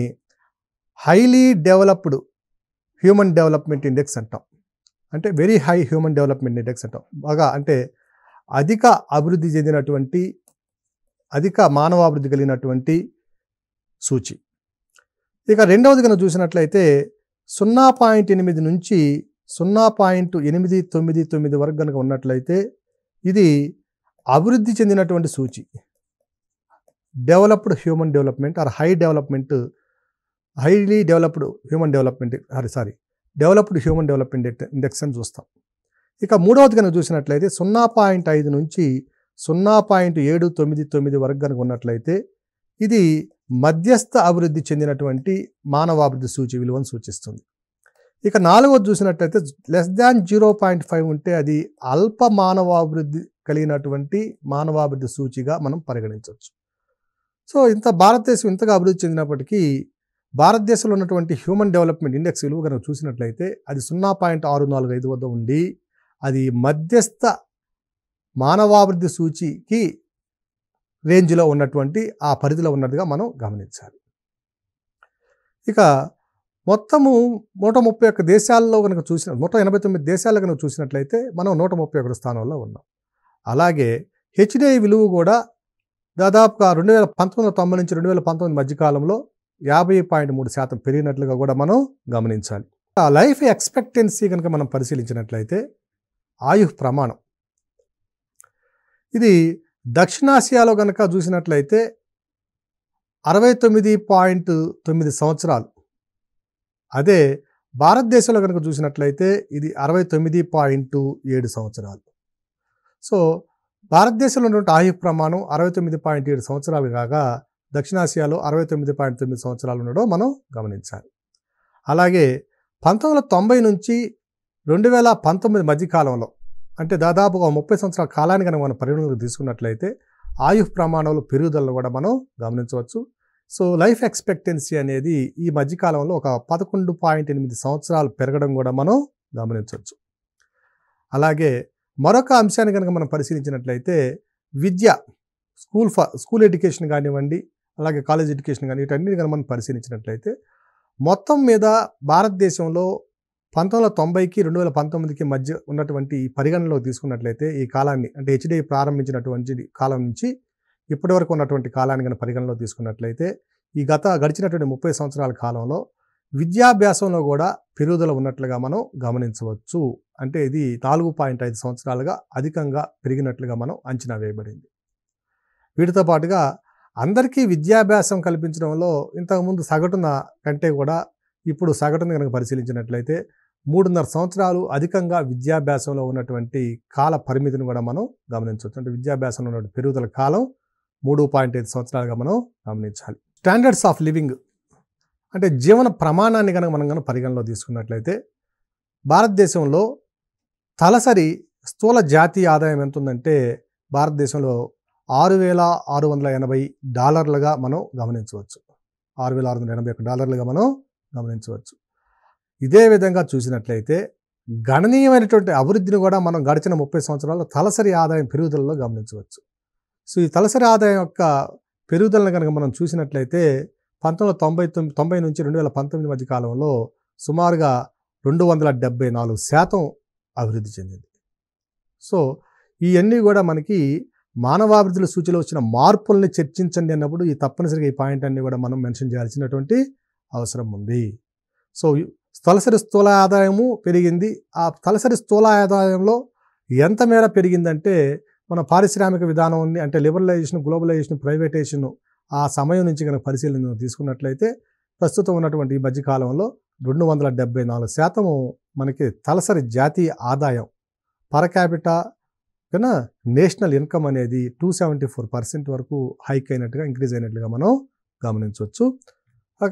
highly developed human development index అంటాం అంటే very high human development index అంటాం బాగా అంటే అధిక అభివృద్ధి చెందినటువంటి అధిక మానవాభివృద్ధి కలిగినటువంటి సూచి ఇక రెండవది కనుక చూసినట్లయితే సున్నా పాయింట్ ఎనిమిది నుంచి సున్నా పాయింట్ ఎనిమిది తొమ్మిది తొమ్మిది వరకు కనుక ఉన్నట్లయితే ఇది అభివృద్ధి చెందినటువంటి సూచి developed human development or high development highly developed human development sorry sorry developed human development index అని చూస్తాం ఇక మూడవది కనుక చూసినట్లయితే సున్నా పాయింట్ ఐదు నుంచి సున్నా పాయింట్ ఏడు తొమ్మిది తొమ్మిది వరకు కనుక ఉన్నట్లయితే ఇది మధ్యస్థ అభివృద్ధి చెందినటువంటి మానవాభివృద్ధి సూచి విలువను సూచిస్తుంది ఇక నాలుగవది చూసినట్లయితే less than zero point five ఉంటే అది అల్ప మానవాభివృద్ధి కలిగినటువంటి మానవాభివృద్ధి సూచిగా మనం పరిగణించవచ్చు సో ఇంత భారతదేశం ఇంతగా అభివృద్ధి చెందినప్పటికీ భారతదేశంలో ఉన్నటువంటి హ్యూమన్ డెవలప్మెంట్ ఇండెక్స్ విలువ కనుక చూసినట్లయితే అది సున్నా పాయింట్ ఆరు నాలుగు ఐదు వద్ద ఉండి అది మధ్యస్థ మానవాభివృద్ధి సూచికి రేంజ్లో ఉన్నటువంటి ఆ పరిధిలో ఉన్నట్టుగా మనం గమనించాలి ఇక మొత్తము నూట ముప్పై ఒక్క దేశాల్లో కనుక చూసిన నూట ఎనభై తొమ్మిది దేశాల్లో కనుక చూసినట్లయితే మనం నూట ముప్పై ఒకటి స్థానంలో ఉన్నాం అలాగే హెచ్డిఐ విలువ కూడా దాదాపుగా రెండు వేల పంతొమ్మిది వందల తొంభై నుంచి రెండు వేల పంతొమ్మిది మధ్యకాలంలో యాభై పాయింట్ మూడు శాతం పెరిగినట్లుగా కూడా మనం గమనించాలి ఆ లైఫ్ ఎక్స్పెక్టెన్సీ కనుక మనం పరిశీలించినట్లయితే ఆయుః ప్రమాణం ఇది దక్షిణాసియాలో కనుక చూసినట్లయితే అరవై తొమ్మిది పాయింట్ తొమ్మిది సంవత్సరాలు అదే భారతదేశంలో కనుక చూసినట్లయితే ఇది అరవై తొమ్మిది పాయింట్ ఏడు సంవత్సరాలు సో భారతదేశంలో ఉన్నటువంటి ఆయు ప్రమాణం అరవై తొమ్మిది పాయింట్ ఏడు సంవత్సరాలు కాగా దక్షిణాసియాలో అరవై తొమ్మిది పాయింట్ తొమ్మిది సంవత్సరాలు ఉండడం మనం గమనించాలి అలాగే పంతొమ్మిది వందల తొంభై నుంచి రెండు వేల పంతొమ్మిది మధ్యకాలంలో అంటే దాదాపుగా ముప్పై సంవత్సరాల కాలాన్ని కనుక మనం పరిగణలోకి తీసుకున్నట్లయితే ఆయు ప్రమాణంలో పెరుగుదలను కూడా మనం గమనించవచ్చు సో లైఫ్ ఎక్స్పెక్టెన్సీ అనేది ఈ మధ్యకాలంలో ఒక పదకొండు పాయింట్ ఎనిమిది సంవత్సరాలు పెరగడం కూడా మనం గమనించవచ్చు అలాగే మరొక అంశాన్ని కనుక మనం పరిశీలించినట్లయితే విద్య స్కూల్ ఫ స్కూల్ ఎడ్యుకేషన్ కానివ్వండి అలాగే కాలేజ్ ఎడ్యుకేషన్ కానీ వీటన్నిటి కనుక మనం పరిశీలించినట్లయితే మొత్తం మీద భారతదేశంలో పంతొమ్మిది వందల తొంభైకి రెండు వేల పంతొమ్మిదికి మధ్య ఉన్నటువంటి ఈ పరిగణనలో తీసుకున్నట్లయితే ఈ కాలాన్ని అంటే హెచ్డిఐ ప్రారంభించినటువంటి కాలం నుంచి ఇప్పటి వరకు ఉన్నటువంటి కాలాన్ని కనుక పరిగణనలో తీసుకున్నట్లయితే ఈ గత గడిచినటువంటి ముప్పై సంవత్సరాల కాలంలో విద్యాభ్యాసంలో కూడా పెరుగుదల ఉన్నట్లుగా మనం గమనించవచ్చు అంటే ఇది నాలుగు పాయింట్ ఐదు సంవత్సరాలుగా అధికంగా పెరిగినట్లుగా మనం అంచనా వేయబడింది వీటితో పాటుగా అందరికీ విద్యాభ్యాసం కల్పించడంలో ఇంతకుముందు సగటున కంటే కూడా ఇప్పుడు సగటును కనుక పరిశీలించినట్లయితే మూడున్నర సంవత్సరాలు అధికంగా విద్యాభ్యాసంలో ఉన్నటువంటి కాల పరిమితిని కూడా మనం గమనించవచ్చు అంటే విద్యాభ్యాసంలో ఉన్నటువంటి పెరుగుదల కాలం మూడు పాయింట్ ఐదు సంవత్సరాలుగా మనం గమనించాలి స్టాండర్డ్స్ ఆఫ్ లివింగ్ అంటే జీవన ప్రమాణాన్ని కనుక మనం కనుక పరిగణలో తీసుకున్నట్లయితే భారతదేశంలో తలసరి స్థూల జాతీయ ఆదాయం ఎంత ఉందంటే భారతదేశంలో ఆరు వేల ఆరు వందల ఎనభై డాలర్లుగా మనం గమనించవచ్చు ఆరు వేల ఆరు వందల ఎనభై ఒక డాలర్లుగా మనం గమనించవచ్చు ఇదే విధంగా చూసినట్లయితే గణనీయమైనటువంటి అభివృద్ధిని కూడా మనం గడిచిన ముప్పై సంవత్సరాల్లో తలసరి ఆదాయం పెరుగుదలలో గమనించవచ్చు సో ఈ తలసరి ఆదాయం యొక్క పెరుగుదలను కనుక మనం చూసినట్లయితే పంతొమ్మిది వందల తొంభై తొమ్మిది తొంభై నుంచి రెండు వేల పంతొమ్మిది మధ్య కాలంలో సుమారుగా రెండు వందల డెబ్బై నాలుగు శాతం అభివృద్ధి చెందింది సో ఇవన్నీ కూడా మనకి మానవాభివృద్ధిలో సూచిలో వచ్చిన మార్పుల్ని చర్చించండి అన్నప్పుడు ఈ తప్పనిసరిగా ఈ పాయింట్ అన్ని కూడా మనం మెన్షన్ చేయాల్సినటువంటి అవసరం ఉంది సో తలసరి స్థూల ఆదాయము పెరిగింది ఆ తలసరి స్థూల ఆదాయంలో ఎంత మేర పెరిగిందంటే మన పారిశ్రామిక విధానం ఉంది అంటే లిబరలైజేషన్ గ్లోబలైజేషన్ ప్రైవేటైజేషన్ ఆ సమయం నుంచి కనుక పరిశీలన తీసుకున్నట్లయితే ప్రస్తుతం ఉన్నటువంటి ఈ మధ్యకాలంలో రెండు వందల డెబ్బై నాలుగు శాతము మనకి తలసరి జాతీయ ఆదాయం పర్ క్యాపిటా కన్నా నేషనల్ ఇన్కమ్ అనేది టూ సెవెంటీ ఫోర్ పర్సెంట్ వరకు హైక్ అయినట్టుగా ఇంక్రీజ్ అయినట్లుగా మనం గమనించవచ్చు ఒక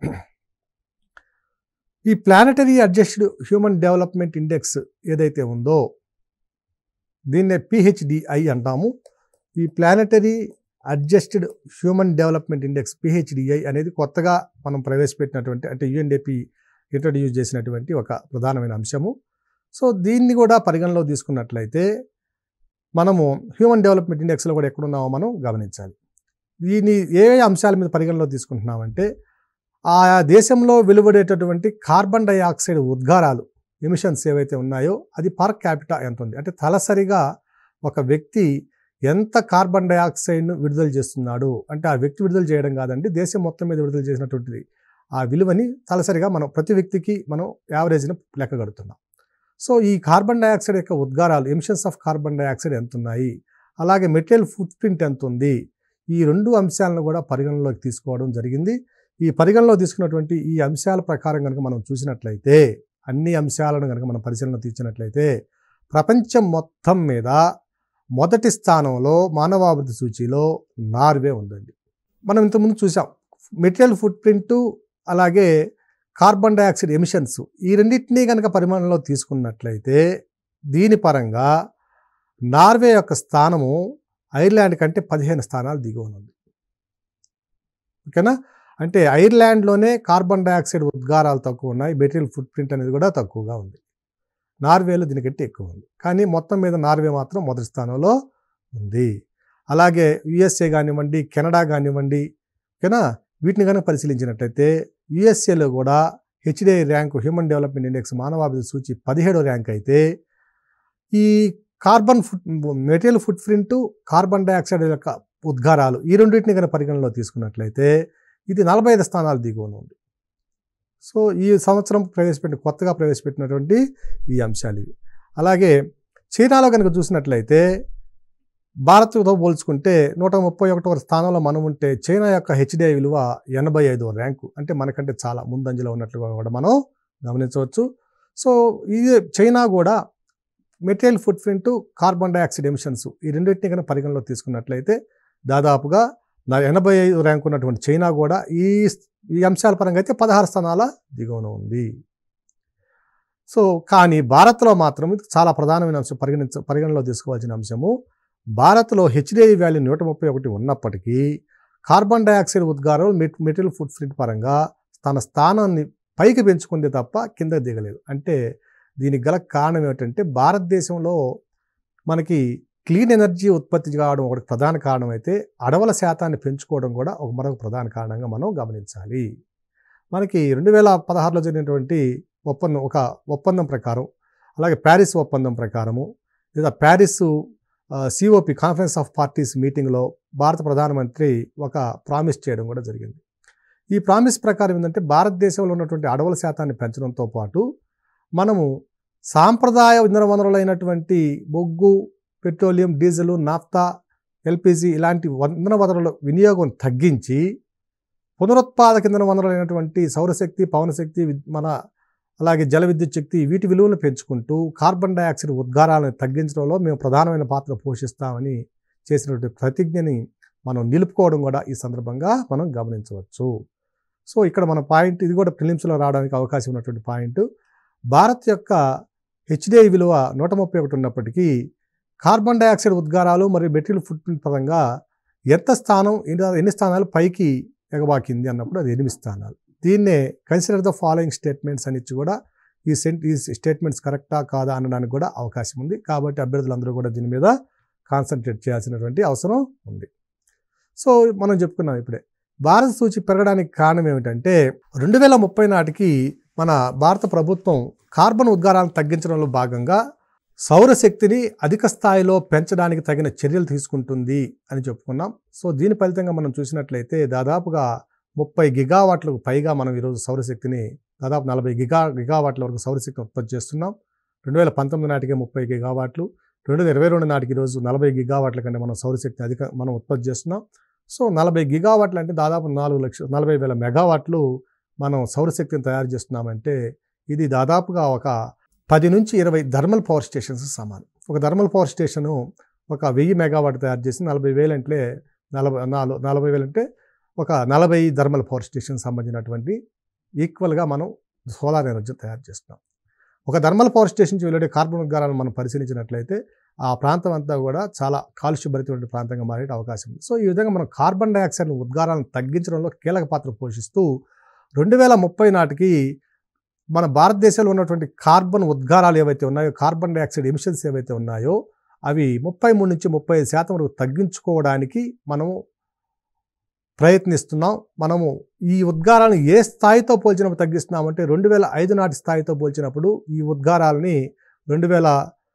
ఈ planetary adjusted human development index ఏదైతే ఉందో దీన్నే పిహెచ్డిఐ అంటాము ఈ planetary adjusted human development index PHDI అనేది కొత్తగా మనం ప్రవేశపెట్టినటువంటి అంటే యుఎన్డిపి ఇంట్రడ్యూస్ చేసినటువంటి ఒక ప్రధానమైన అంశము సో దీన్ని కూడా పరిగణలో తీసుకున్నట్లయితే మనము హ్యూమన్ డెవలప్మెంట్ ఇండెక్స్లో కూడా ఎక్కడున్నామో మనం గమనించాలి దీన్ని ఏ ఏ అంశాల మీద పరిగణలో తీసుకుంటున్నామంటే ఆ దేశంలో వెలువడేటటువంటి కార్బన్ డైఆక్సైడ్ ఉద్గారాలు ఎమిషన్స్ ఏవైతే ఉన్నాయో అది పర్ క్యాపిటా ఎంత ఉంది అంటే తలసరిగా ఒక వ్యక్తి ఎంత కార్బన్ డైఆక్సైడ్ను విడుదల చేస్తున్నాడు అంటే ఆ వ్యక్తి విడుదల చేయడం కాదండి దేశం మొత్తం మీద విడుదల చేసినటువంటిది ఆ విలువని తలసరిగా మనం ప్రతి వ్యక్తికి మనం యావరేజ్ని లెక్క కడుతున్నాం సో ఈ కార్బన్ డైఆక్సైడ్ యొక్క ఉద్గారాలు ఎమిషన్స్ ఆఫ్ కార్బన్ డైఆక్సైడ్ ఎంత ఉన్నాయి అలాగే మెటీరియల్ ఫుట్ ప్రింట్ ఎంత ఉంది ఈ రెండు అంశాలను కూడా పరిగణలోకి తీసుకోవడం జరిగింది ఈ పరిగణలో తీసుకున్నటువంటి ఈ అంశాల ప్రకారం కనుక మనం చూసినట్లయితే అన్ని అంశాలను కనుక మనం పరిశీలన తీర్చినట్లయితే ప్రపంచం మొత్తం మీద మొదటి స్థానంలో మానవాభివృద్ధి సూచీలో నార్వే ఉందండి మనం ఇంతకుముందు చూసాం మెటీరియల్ ఫుట్ ప్రింట్ అలాగే కార్బన్ డైఆక్సైడ్ ఎమిషన్స్ ఈ రెండింటినీ కనుక పరిమాణంలో తీసుకున్నట్లయితే దీని పరంగా నార్వే యొక్క స్థానము ఐర్లాండ్ కంటే పదిహేను స్థానాలు దిగువన ఉంది ఓకేనా అంటే ఐర్లాండ్లోనే కార్బన్ డైఆక్సైడ్ ఉద్గారాలు తక్కువ ఉన్నాయి మెటీరియల్ ఫుట్ ప్రింట్ అనేది కూడా తక్కువగా ఉంది నార్వేలో దీనికంటే ఎక్కువ ఉంది కానీ మొత్తం మీద నార్వే మాత్రం మొదటి స్థానంలో ఉంది అలాగే యుఎస్ఏ కానివ్వండి కెనడా కానివ్వండి ఓకేనా వీటిని కనుక పరిశీలించినట్లయితే యుఎస్ఏలో కూడా HDI rank human development index మానవాభివృద్ధి సూచి పదిహేడో ర్యాంక్ అయితే ఈ carbon foot material footprint carbon dioxide యొక్క ఉద్గారాలు ఈ రెండింటిని కనుక పరిగణనలో తీసుకున్నట్లయితే ఇది నలభై ఐదు స్థానాలు దిగువన ఉంది సో ఈ సంవత్సరం ప్రవేశపెట్టిన కొత్తగా ప్రవేశపెట్టినటువంటి ఈ అంశాలు ఇవి అలాగే చైనాలో కనుక చూసినట్లయితే భారత్తో పోల్చుకుంటే నూట ముప్పై ఒకటవ స్థానంలో మనం ఉంటే చైనా యొక్క హెచ్డిఐ విలువ ఎనభై ఐదవ ర్యాంకు అంటే మనకంటే చాలా ముందంజలో ఉన్నట్లుగా కూడా మనం గమనించవచ్చు సో ఇది చైనా కూడా material footprint carbon dioxide emissions ఈ రెండింటిని కనుక పరిగణలో తీసుకున్నట్లయితే దాదాపుగా నా ఎనభై ఐదు ర్యాంక్ ఉన్నటువంటి చైనా కూడా ఈ ఈ అంశాల పరంగా అయితే పదహారు స్థానాల దిగువన ఉంది సో కానీ భారత్లో మాత్రం ఇది చాలా ప్రధానమైన అంశం పరిగణించ పరిగణలో తీసుకోవాల్సిన అంశము భారత్లో హెచ్డిఐ వాల్యూ నూట ముప్పై ఒకటి ఉన్నప్పటికీ కార్బన్ డైఆక్సైడ్ ఉద్గారం మెట్ మెటీరియల్ ఫుట్ ప్రింట్ పరంగా తన స్థానాన్ని పైకి పెంచుకుందే తప్ప కింద దిగలేదు అంటే దీనికి గల కారణం ఏమిటంటే భారతదేశంలో మనకి క్లీన్ ఎనర్జీ ఉత్పత్తి కావడం ఒకటి ప్రధాన కారణం అయితే అడవుల శాతాన్ని పెంచుకోవడం కూడా ఒక మరొక ప్రధాన కారణంగా మనం గమనించాలి మనకి రెండు వేల పదహారులో జరిగినటువంటి ఒప్పందం ఒక ఒప్పందం ప్రకారం అలాగే ప్యారిస్ ఒప్పందం ప్రకారము లేదా Paris COP conference of parties మీటింగ్లో భారత ప్రధానమంత్రి ఒక ప్రామిస్ చేయడం కూడా జరిగింది ఈ ప్రామిస్ ప్రకారం ఏంటంటే భారతదేశంలో ఉన్నటువంటి అడవుల శాతాన్ని పెంచడంతో పాటు మనము సాంప్రదాయ ఇంధన వనరులైనటువంటి బొగ్గు పెట్రోలియం డీజిల్ నాఫ్తా ఎల్పిజి ఇలాంటి ఇంధన వనరుల వినియోగం తగ్గించి పునరుత్పాదక ఇంధన వనరులైనటువంటి సౌరశక్తి పవనశక్తి విద్- మన అలాగే జల విద్యుత్ శక్తి వీటి విలువలను పెంచుకుంటూ కార్బన్ డైఆక్సైడ్ ఉద్గారాలను తగ్గించడంలో మేము ప్రధానమైన పాత్ర పోషిస్తామని చేసినటువంటి ప్రతిజ్ఞని మనం నిలుపుకోవడం కూడా ఈ సందర్భంగా మనం గమనించవచ్చు సో ఇక్కడ మన పాయింట్ ఇది కూడా ప్రిలిమ్స్లో రావడానికి అవకాశం ఉన్నటువంటి పాయింట్ భారత్ యొక్క హెచ్డిఐ విలువ నూట ముప్పై ఒకటి ఉన్నప్పటికీ కార్బన్ డైఆక్సైడ్ ఉద్గారాలు మరియు మెటీరియల్ ఫుట్ ప్రింట్ పరంగా ఎంత స్థానం ఎన్ని ఎన్ని స్థానాలు పైకి ఎగబాకింది అన్నప్పుడు అది ఎనిమిది స్థానాలు దీన్నే కన్సిడర్ ద ఫాలోయింగ్ స్టేట్మెంట్స్ అని ఇచ్చి కూడా ఈ సెంట్ ఈ స్టేట్మెంట్స్ కరెక్టా కాదా అనడానికి కూడా అవకాశం ఉంది కాబట్టి అభ్యర్థులందరూ కూడా దీని మీద కాన్సన్ట్రేట్ చేయాల్సినటువంటి అవసరం ఉంది సో మనం చెప్పుకున్నాం ఇప్పుడే భారత సూచి పెరగడానికి కారణం ఏమిటంటే రెండు వేల ముప్పై నాటికి మన భారత ప్రభుత్వం కార్బన్ ఉద్గారాలను తగ్గించడంలో భాగంగా సౌరశక్తిని అధిక స్థాయిలో పెంచడానికి తగిన చర్యలు తీసుకుంటుంది అని చెప్పుకున్నాం సో దీని ఫలితంగా మనం చూసినట్లయితే దాదాపుగా ముప్పై గిగావాట్లకు పైగా మనం ఈరోజు సౌరశక్తిని దాదాపు నలభై గిగా గిగావాట్ల వరకు సౌరశక్తిని ఉత్పత్తి చేస్తున్నాం రెండు వేల పంతొమ్మిది నాటికే ముప్పై గిగావాట్లు రెండు వేల ఇరవై రెండు నాటికి ఈరోజు నలభై గిగావాట్ల కంటే మనం సౌరశక్తి అధిక మనం ఉత్పత్తి చేస్తున్నాం సో నలభై గిగావాట్లు అంటే దాదాపు నాలుగు లక్ష నలభై వేల మెగావాట్లు మనం సౌరశక్తిని తయారు చేస్తున్నామంటే ఇది దాదాపుగా ఒక పది నుంచి ఇరవై థర్మల్ పవర్ స్టేషన్స్ సమానం ఒక థర్మల్ పవర్ స్టేషను ఒక వెయ్యి మెగావాట్ తయారు చేసి నలభై వేలు అంటే నలభై నాలుగు నలభై వేలు అంటే ఒక నలభై థర్మల్ పవర్ స్టేషన్ సంబంధించినటువంటి ఈక్వల్గా మనం సోలార్ ఎనర్జీ తయారు చేస్తున్నాం ఒక థర్మల్ పవర్ స్టేషన్ నుంచి వెలువడే కార్బన్ ఉద్గారాలను మనం పరిశీలించినట్లయితే ఆ ప్రాంతం అంతా కూడా చాలా కాలుష్యభరితమైన ప్రాంతంగా మారే అవకాశం ఉంది సో ఈ విధంగా మనం కార్బన్ డైఆక్సైడ్ ఉద్గారాలను తగ్గించడంలో కీలక పాత్ర పోషిస్తూ రెండు వేల ముప్పై నాటికి మన భారతదేశంలో ఉన్నటువంటి కార్బన్ ఉద్గారాలు ఏవైతే ఉన్నాయో కార్బన్ డైఆక్సైడ్ ఎమిషన్స్ ఏవైతే ఉన్నాయో అవి ముప్పై మూడు నుంచి ముప్పై ఐదు శాతం వరకు తగ్గించుకోవడానికి మనము ప్రయత్నిస్తున్నాం మనము ఈ ఉద్గారాలను ఏ స్థాయితో పోల్చినప్పుడు తగ్గిస్తున్నామంటే రెండు వేల ఐదు నాటి స్థాయితో పోల్చినప్పుడు ఈ ఉద్గారాలని రెండు వేల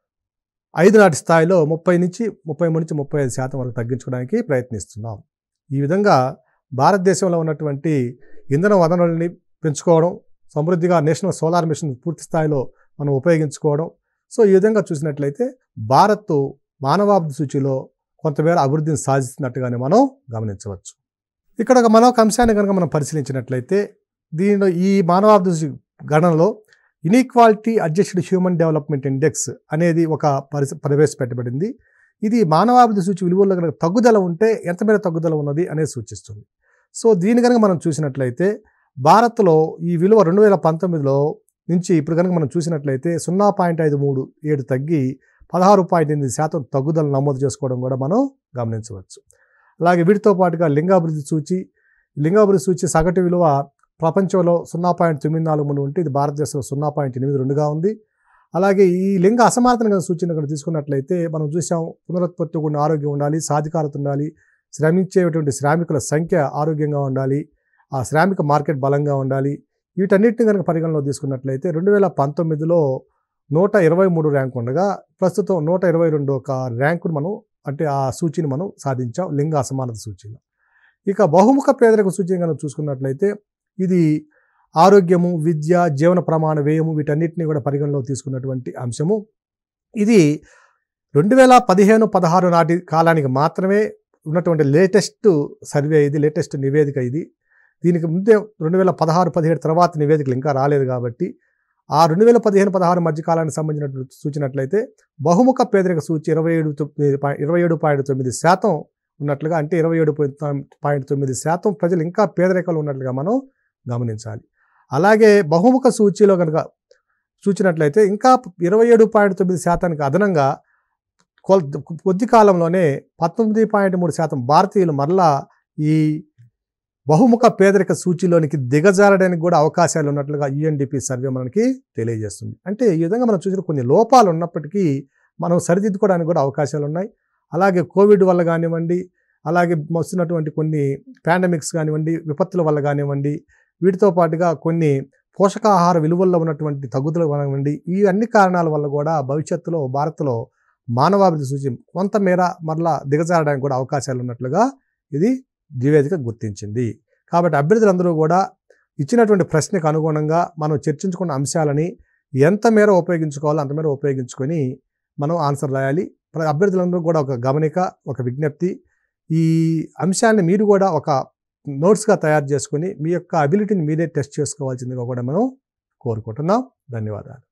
ఐదు నాటి స్థాయిలో ముప్పై నుంచి ముప్పై మూడు నుంచి ముప్పై ఐదు శాతం వరకు తగ్గించుకోవడానికి ప్రయత్నిస్తున్నాం ఈ విధంగా భారతదేశంలో ఉన్నటువంటి ఇంధన వనరుల్ని పెంచుకోవడం సమృద్ధిగా నేషనల్ సోలార్ మిషన్ పూర్తి స్థాయిలో మనం ఉపయోగించుకోవడం సో ఈ విధంగా చూసినట్లయితే భారత్ మానవాభివృద్ధి సూచిలో కొంతమేర అభివృద్ధిని సాధిస్తున్నట్టుగానే మనం గమనించవచ్చు ఇక్కడ ఒక మరొక అంశాన్ని కనుక మనం పరిశీలించినట్లయితే దీనిలో ఈ మానవాభివృద్ధి గణనలో inequality adjusted human development index అనేది ఒక పరిస ప్రవేశపెట్టబడింది ఇది మానవాభివృద్ధి సూచి విలువల్లో కనుక తగ్గుదల ఉంటే ఎంత మేర తగ్గుదల ఉన్నది అనేది సూచిస్తుంది సో దీని కనుక మనం చూసినట్లయితే భారత్లో ఈ విలువ రెండు వేల పంతొమ్మిదిలో నుంచి ఇప్పుడు కనుక మనం చూసినట్లయితే సున్నా పాయింట్ ఐదు మూడు ఏడు తగ్గి పదహారు పాయింట్ ఎనిమిది శాతం తగ్గుదల నమోదు చేసుకోవడం కూడా మనం గమనించవచ్చు అలాగే వీటితో పాటుగా లింగాభివృద్ధి సూచి లింగాభివృద్ధి సూచి సగటు విలువ ప్రపంచంలో సున్నా పాయింట్ తొమ్మిది నాలుగు మూడు ఉంటే ఇది భారతదేశంలో సున్నా పాయింట్ ఎనిమిది రెండుగా ఉంది అలాగే ఈ లింగ అసమానతను కనుక సూచన కనుక తీసుకున్నట్లయితే మనం చూసాం పునరుత్పత్తి కూడిన ఆరోగ్యం ఉండాలి సాధికారత ఉండాలి శ్రమించేటువంటి శ్రామికుల సంఖ్య ఆరోగ్యంగా ఉండాలి ఆ శ్రామిక మార్కెట్ బలంగా ఉండాలి వీటన్నిటిని కనుక పరిగణలో తీసుకున్నట్లయితే రెండు వేల పంతొమ్మిదిలో నూట ఇరవై మూడు ర్యాంక్ ఉండగా ప్రస్తుతం నూట ఇరవై రెండు ఒక ర్యాంకును మనం అంటే ఆ సూచిని మనం సాధించాం లింగ అసమానత సూచిలో ఇక బహుముఖ పేదరిక సూచిని కనుక చూసుకున్నట్లయితే ఇది ఆరోగ్యము విద్య జీవన ప్రమాణ వ్యయము వీటన్నిటిని కూడా పరిగణలో తీసుకున్నటువంటి అంశము ఇది రెండు వేల పదిహేను పదహారు నాటి కాలానికి మాత్రమే ఉన్నటువంటి లేటెస్ట్ సర్వే ఇది లేటెస్ట్ నివేదిక ఇది దీనికి ముందే రెండు వేల పదహారు పదిహేడు తర్వాత నివేదికలు ఇంకా రాలేదు కాబట్టి ఆ రెండు వేల పదిహేను పదహారు మధ్య కాలానికి సంబంధించిన సూచినట్లయితే బహుముఖ పేదరిక సూచి ఇరవై ఏడు తొమ్మిది పాయింట్ ఇరవై ఏడు పాయింట్ తొమ్మిది శాతం ఉన్నట్లుగా అంటే ఇరవై ఏడు పాయింట్ తొమ్మిది శాతం ప్రజలు ఇంకా పేదరికంలో ఉన్నట్లుగా మనం గమనించాలి అలాగే బహుముఖ సూచీలో కనుక చూచినట్లయితే ఇంకా ఇరవై ఏడు పాయింట్ తొమ్మిది శాతానికి అదనంగా కొల్ కొద్ది కాలంలోనే పంతొమ్మిది పాయింట్ మూడు శాతం భారతీయులు మరలా ఈ బహుముఖ పేదరిక సూచీలోనికి దిగజారడానికి కూడా అవకాశాలు ఉన్నట్లుగా యుఎన్డిపి సర్వే మనకి తెలియజేస్తుంది అంటే ఈ విధంగా మనం చూసిన కొన్ని లోపాలు ఉన్నప్పటికీ మనం సరిదిద్దుకోవడానికి కూడా అవకాశాలు ఉన్నాయి అలాగే కోవిడ్ వల్ల కానివ్వండి అలాగే వస్తున్నటువంటి కొన్ని పాండమిక్స్ కానివ్వండి విపత్తుల వల్ల కానివ్వండి వీటితో పాటుగా కొన్ని పోషకాహార విలువల్లో ఉన్నటువంటి తగ్గుదల కానివ్వండి ఈ అన్ని కారణాల వల్ల కూడా భవిష్యత్తులో భారత్లో మానవాభివృద్ధి సూచి కొంతమేర మరలా దిగజారడానికి కూడా అవకాశాలు ఉన్నట్లుగా ఇది నివేదిక గుర్తించింది కాబట్టి అభ్యర్థులందరూ కూడా ఇచ్చినటువంటి ప్రశ్నకు అనుగుణంగా మనం చర్చించుకున్న అంశాలని ఎంత మేర ఉపయోగించుకోవాలో అంత మేర ఉపయోగించుకొని మనం ఆన్సర్ రాయాలి అభ్యర్థులందరూ కూడా ఒక గమనిక ఒక విజ్ఞప్తి ఈ అంశాన్ని మీరు కూడా ఒక నోట్స్గా తయారు చేసుకొని మీ యొక్క అబిలిటీని మీరే టెస్ట్ చేసుకోవాల్సిందిగా కూడా మనం కోరుకుంటున్నాం ధన్యవాదాలు